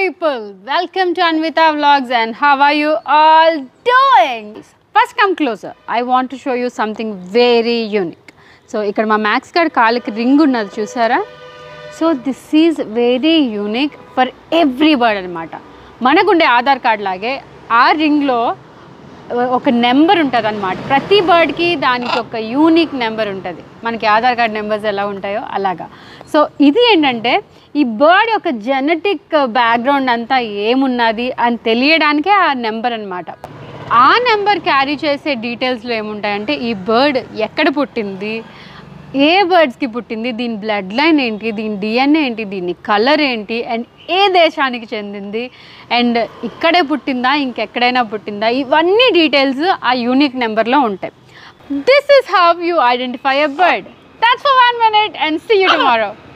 people, welcome to Anvita Vlogs and how are you all doing? First come closer. I want to show you something very unique. So ఇక్కడ మా మ్యాక్స్ కార్డ్ కాళ్ళకి ring ఉన్నది చూసారా so this is very unique for every bird అనమాట మనకుండే Aadhaar card లాగే ఆ రింగ్లో ఒక నెంబర్ ఉంటుంది అనమాట ప్రతి బర్డ్కి దానికి ఒక యూనిక్ నెంబర్ ఉంటుంది మనకి ఆధార్ కార్డ్ నెంబర్స్ ఎలా ఉంటాయో అలాగా సో ఇది ఏంటంటే ఈ బర్డ్ యొక్క జెనెటిక్ బ్యాక్గ్రౌండ్ అంతా ఏమున్నది అని తెలియడానికే ఆ నెంబర్ అనమాట ఆ నెంబర్ క్యారీ చేసే డీటెయిల్స్లో ఏముంటాయంటే ఈ బర్డ్ ఎక్కడ పుట్టింది ఏ బర్డ్స్కి పుట్టింది దీని బ్లడ్ లైన్ ఏంటి దీని డిఎన్ఏ ఏంటి దీని కలర్ ఏంటి అండ్ ఏ దేశానికి చెందింది అండ్ ఇక్కడే పుట్టిందా ఇంకెక్కడైనా పుట్టిందా ఇవన్నీ డీటెయిల్స్ ఆ యూనిక్ నెంబర్లో ఉంటాయి this is how you identify a bird that's for one minute and see you tomorrow